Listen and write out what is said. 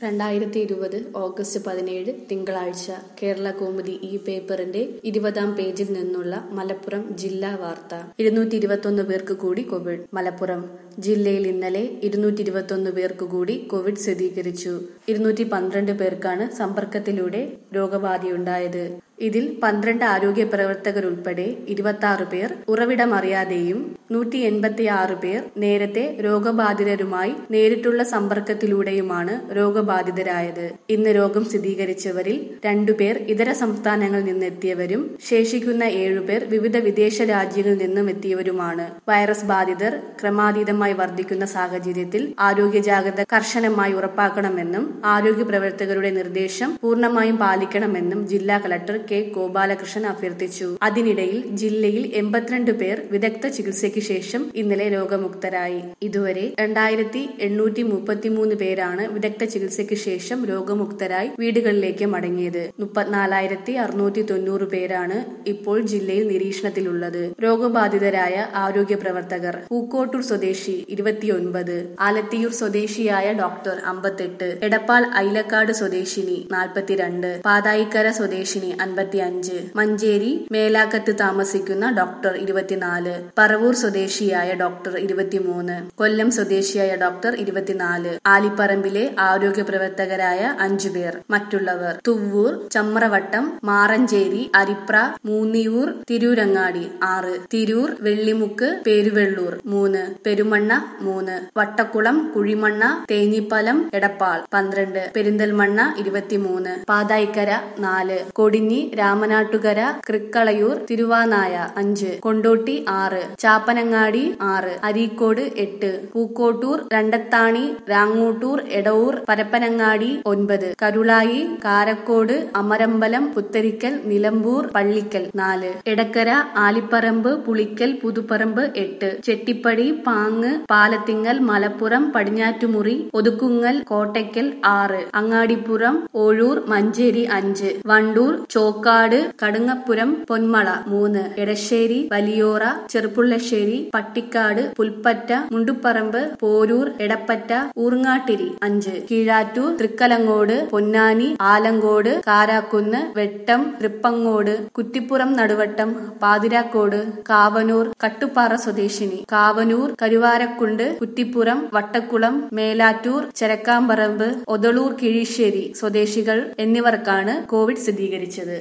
രണ്ടായിരത്തി ഇരുപത് ഓഗസ്റ്റ് പതിനേഴ് തിങ്കളാഴ്ച കേരള കൗമുദി ഈ പേപ്പറിന്റെ ഇരുപതാം പേജിൽ നിന്നുള്ള മലപ്പുറം ജില്ലാ വാർത്ത ഇരുന്നൂറ്റി ഇരുപത്തൊന്ന് പേർക്ക് കൂടി കോവിഡ് മലപ്പുറം ജില്ലയിൽ ഇന്നലെ ഇരുന്നൂറ്റി ഇരുപത്തൊന്ന് പേർക്ക് കൂടി കോവിഡ് സ്ഥിരീകരിച്ചു ഇരുന്നൂറ്റി പന്ത്രണ്ട് പേർക്കാണ് സമ്പർക്കത്തിലൂടെ രോഗബാധയുണ്ടായത് ഇതിൽ പന്ത്രണ്ട് ആരോഗ്യ പ്രവർത്തകരുൾപ്പെടെ ഇരുപത്തി ആറ് പേർ ഉറവിടമറിയാതെയും നൂറ്റി എൺപത്തി ആറ് പേർ നേരത്തെ രോഗബാധിതരുമായി നേരിട്ടുള്ള സമ്പർക്കത്തിലൂടെയുമാണ് രോഗബാധിതരായത് ഇന്ന് രോഗം സ്ഥിരീകരിച്ചവരിൽ രണ്ടുപേർ ഇതര സംസ്ഥാനങ്ങളിൽ നിന്നെത്തിയവരും ശേഷിക്കുന്ന ഏഴുപേർ വിവിധ വിദേശ രാജ്യങ്ങളിൽ നിന്നും എത്തിയവരുമാണ് വൈറസ് ബാധിതർ ക്രമാതീതമായി വർദ്ധിക്കുന്ന സാഹചര്യത്തിൽ ആരോഗ്യ ജാഗ്രത കർശനമായി ഉറപ്പാക്കണമെന്നും ആരോഗ്യ പ്രവർത്തകരുടെ നിർദ്ദേശം പൂർണ്ണമായും പാലിക്കണമെന്നും ജില്ലാ കളക്ടർ കെ ഗോപാലകൃഷ്ണൻ അഭ്യർത്ഥിച്ചു അതിനിടയിൽ ജില്ലയിൽ എൺപത്തിരണ്ട് പേർ വിദഗ്ധ ചികിത്സയ്ക്ക് ശേഷം ഇന്നലെ രോഗമുക്തരായി ഇതുവരെ രണ്ടായിരത്തി എണ്ണൂറ്റി മുപ്പത്തിമൂന്ന് പേരാണ് വിദഗ്ധ ചികിത്സയ്ക്ക് ശേഷം രോഗമുക്തരായി വീടുകളിലേക്ക് മടങ്ങിയത് മുപ്പത്തിനാലായിരത്തി അറുന്നൂറ്റി തൊണ്ണൂറ് പേരാണ് ഇപ്പോൾ ജില്ലയിൽ നിരീക്ഷണത്തിലുള്ളത് രോഗബാധിതരായ ആരോഗ്യ പ്രവർത്തകർ പൂക്കോട്ടൂർ സ്വദേശി ഇരുപത്തിയൊൻപത് ആലത്തിയൂർ സ്വദേശിയായ ഡോക്ടർ അമ്പത്തെട്ട് എടപ്പാൾ ഐലക്കാട് സ്വദേശിനി നാൽപ്പത്തിരണ്ട് പാതായിക്കര സ്വദേശിനി അൻപത്തിയഞ്ച് മഞ്ചേരി മേലാക്കത്ത് താമസിക്കുന്ന ഡോക്ടർ ഇരുപത്തിനാല് പറവൂർ സ്വദേശിയായ ഡോക്ടർ ഇരുപത്തിമൂന്ന് കൊല്ലം സ്വദേശിയായ ഡോക്ടർ ഇരുപത്തിനാല് ആലിപ്പറമ്പിലെ ആരോഗ്യ പ്രവർത്തകരായ അഞ്ചുപേർ മറ്റുള്ളവർ തുവ്വൂർ ചമ്രവട്ടം മാറഞ്ചേരി അരിപ്ര മൂന്നിയൂർ തിരൂരങ്ങാടി ആറ് തിരൂർ വെള്ളിമുക്ക് പേരുവെള്ളൂർ മൂന്ന് പെരുമണ്ണ മൂന്ന് വട്ടക്കുളം കുഴിമണ്ണ തേഞ്ഞിപ്പലം എടപ്പാൾ പന്ത്രണ്ട് പെരിന്തൽമണ്ണ ഇരുപത്തിമൂന്ന് പാതായിക്കര നാല് കൊടിഞ്ഞി രാമനാട്ടുകര തൃക്കളയൂർ തിരുവാനായ അഞ്ച് കൊണ്ടോട്ടി ആറ് ചാപ്പനങ്ങാടി ആറ് അരീക്കോട് എട്ട് പൂക്കോട്ടൂർ രണ്ടത്താണി രാങ്ങൂട്ടൂർ എടവൂർ പരപ്പനങ്ങാടി ഒൻപത് കരുളായി കാരക്കോട് അമരമ്പലം പുത്തരിക്കൽ നിലമ്പൂർ പള്ളിക്കൽ നാല് എടക്കര ആലിപ്പറമ്പ് പുളിക്കൽ പുതുപ്പറമ്പ് എട്ട് ചെട്ടിപ്പടി പാങ്ങ് പാലത്തിങ്ങൽ മലപ്പുറം പടിഞ്ഞാറ്റുമുറി ഒതുക്കുങ്ങൽ കോട്ടയ്ക്കൽ ആറ് അങ്ങാടിപ്പുറം ഓഴൂർ മഞ്ചേരി അഞ്ച് വണ്ടൂർ ചോക്കാട് കടുങ്ങപ്പുരം പൊന്മള മൂന്ന് എടശ്ശേരി വലിയോറ ചെറുപ്പുള്ളശ്ശേരി പട്ടിക്കാട് പുൽപ്പറ്റ മുണ്ടുപ്പറമ്പ് പോരൂർ എടപ്പറ്റ ഊർങ്ങാട്ടിരി അഞ്ച് കീഴാറ്റൂർ തൃക്കലങ്ങോട് പൊന്നാനി ആലങ്കോട് കാരാക്കുന്ന് വെട്ടം തൃപ്പങ്ങോട് കുറ്റിപ്പുറം നടുവട്ടം പാതിരാക്കോട് കാവനൂർ കട്ടുപ്പാറ സ്വദേശിനി കാവനൂർ കരുവാരക്കുണ്ട് കുറ്റിപ്പുറം വട്ടക്കുളം മേലാറ്റൂർ ചെരക്കാമ്പറമ്പ് ഒതളൂർ കിഴിശ്ശേരി സ്വദേശികൾ എന്നിവർക്കാണ് കോവിഡ് സ്ഥിരീകരിച്ചത്